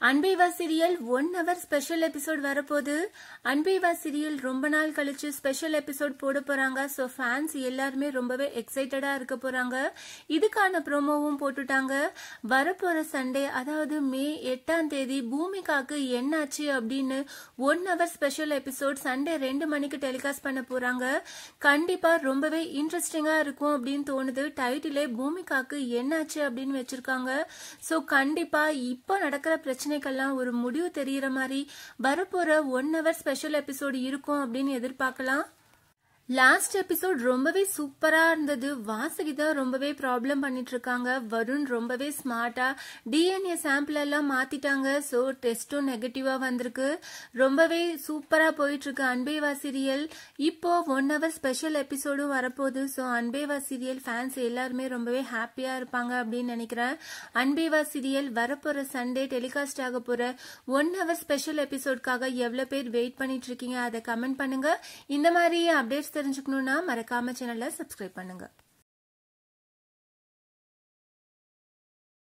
அன்பைவா serial one hour special episode வரப்போகுது Anbe Vaa serial ரொம்ப நாள் கழிச்சு ஸ்பெஷல் எபிசோட் போட போறாங்க ஸோ ஃபேன்ஸ் எல்லாருமே ரொம்பவே எக்ஸைட்டடா இருக்க போறாங்க இதுக்கான ப்ரோமோவும் போட்டுட்டாங்க வரப்போற சண்டே அதாவது மே எட்டாம் தேதி பூமிகாக்கு என்னாச்சு அப்படின்னு one hour special episode Sunday ரெண்டு மணிக்கு டெலிகாஸ்ட் பண்ண போறாங்க கண்டிப்பா ரொம்பவே இன்ட்ரெஸ்டிங்கா இருக்கும் அப்படின்னு தோணுது டைட்டிலே பூமிகாக்கு என்னாச்சு அப்படின்னு வச்சிருக்காங்க ஸோ கண்டிப்பா இப்போ நடக்கிற பிரச்சனைக்கெல்லாம் ஒரு முடிவு தெரியற மாதிரி வரப்போற ஒன் ஹவர் ஸ்பெஷல் எபிசோடு இருக்கும் அப்படின்னு எதிர்பார்க்கலாம் லாஸ்ட் எபிசோட் ரொம்பவே சூப்பரா இருந்தது வாசுகி தான் ரொம்பவே ப்ராப்ளம் பண்ணிட்டு இருக்காங்க வருண் ரொம்பவே ஸ்மார்ட்டா டிஎன்ஏ சாம்பிள் எல்லாம் மாத்திட்டாங்க ஸோ டெஸ்ட்டும் நெகட்டிவா வந்திருக்கு ரொம்பவே சூப்பரா போயிட்டு இருக்கு அன்பேவா சீரியல் இப்போ ஒன் ஹவர் ஸ்பெஷல் எபிசோடும் வரப்போகுது ஸோ அன்பேவா சீரியல் ஃபேன்ஸ் எல்லாருமே ரொம்பவே ஹாப்பியா இருப்பாங்க அப்படின்னு நினைக்கிறேன் அன்பேவா சீரியல் வரப்போற சண்டே டெலிகாஸ்ட் ஆக போற ஒன் ஹவர் ஸ்பெஷல் எபிசோட்காக எவ்வளவு பேர் வெயிட் பண்ணிட்டு இருக்கீங்க அதை கமெண்ட் பண்ணுங்க இந்த மாதிரி அப்டேட்ஸ் தெரிஞ்சுக்கணும்னா மறக்காம சேனலை சப்ஸ்கிரைப் பண்ணுங்க